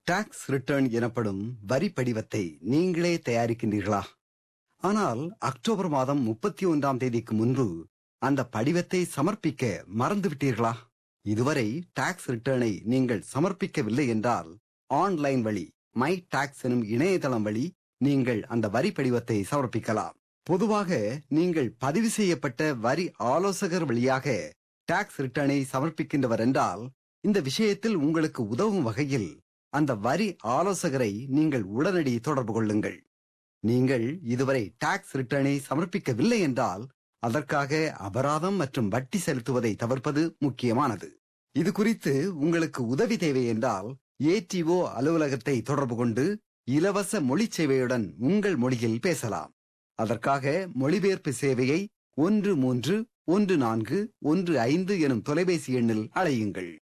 tax return எனப்படும் வரி படிவத்தை நீங்களே தயாரிக்கின்றீர்களா ஆனால் அக்டோபர் மாதம் முப்பத்தி ஒன்றாம் தேதிக்கு முன்பு அந்த படிவத்தை சமர்ப்பிக்க மறந்துவிட்டீர்களா இதுவரை டாக்ஸ் ரிட்டர்னை நீங்கள் சமர்ப்பிக்கவில்லை என்றால் ஆன்லைன் வழி மை டாக்ஸ் எனும் இணையதளம் வழி நீங்கள் அந்த வரி படிவத்தை சமர்ப்பிக்கலாம் பொதுவாக நீங்கள் பதிவு செய்யப்பட்ட வரி ஆலோசகர் வழியாக டாக்ஸ் ரிட்டர்னை சமர்ப்பிக்கின்றவர் என்றால் இந்த விஷயத்தில் உங்களுக்கு உதவும் வகையில் அந்த வரி ஆலோசகரை நீங்கள் உடனடி தொடர்பு கொள்ளுங்கள் நீங்கள் இதுவரை டாக்ஸ் ரிட்டர்னை சமர்ப்பிக்கவில்லை என்றால் அதற்காக அபராதம் மற்றும் வட்டி செலுத்துவதை தவிர்ப்பது முக்கியமானது இது குறித்து உங்களுக்கு உதவி தேவை என்றால் ஏடிஓ அலுவலகத்தை தொடர்பு கொண்டு இலவச மொழி சேவையுடன் உங்கள் மொழியில் பேசலாம் அதற்காக மொழிபெயர்ப்பு சேவையை ஒன்று மூன்று ஒன்று நான்கு ஒன்று ஐந்து எனும் தொலைபேசி எண்ணில் அழையுங்கள்